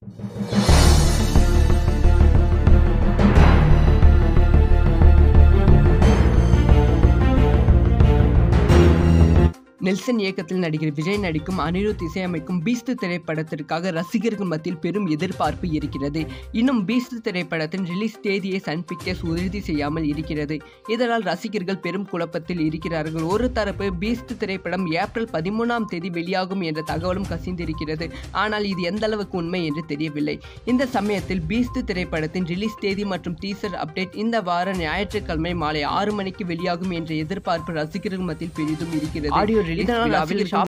Nelson இயக்கத்தில் நடிகர் விஜய் நடிக்கும் அனிருத் இசையமைக்கும் பீஸ்ட் திரைப்படத்திற்காக ரசிகர்கள் மத்தியில் பெரும் எதிர்பார்ப்பு இருக்கிறது இன்னும் பீஸ்ட் திரைப்படத்தின் ரிலீஸ் தேதியை சன் பிக்சர்ஸ் உறுதி செய்யாமல் இருக்கிறது இதனால் ரசிகர்கள் பெரும் குழப்பத்தில் இருக்கிறார்கள் ஒரு தரப்பு பீஸ்ட் திரைப்படம் ஏப்ரல் பதிமூணாம் தேதி வெளியாகும் என்ற தகவலும் கசிந்திருக்கிறது ஆனால் இது எந்த அளவுக்கு உண்மை என்று தெரியவில்லை இந்த சமயத்தில் பீஸ்ட் திரைப்படத்தின் ரிலீஸ் தேதி மற்றும் டீசர் அப்டேட் இந்த வார ஞாயிற்றுக்கிழமை மாலை ஆறு மணிக்கு வெளியாகும் என்ற எதிர்பார்ப்பு ரசிகர்கள் மத்தியில் பெரிதும் இருக்கிறது ஆடியோ இதனால் ரிலீஸ் ரசிகர்கள்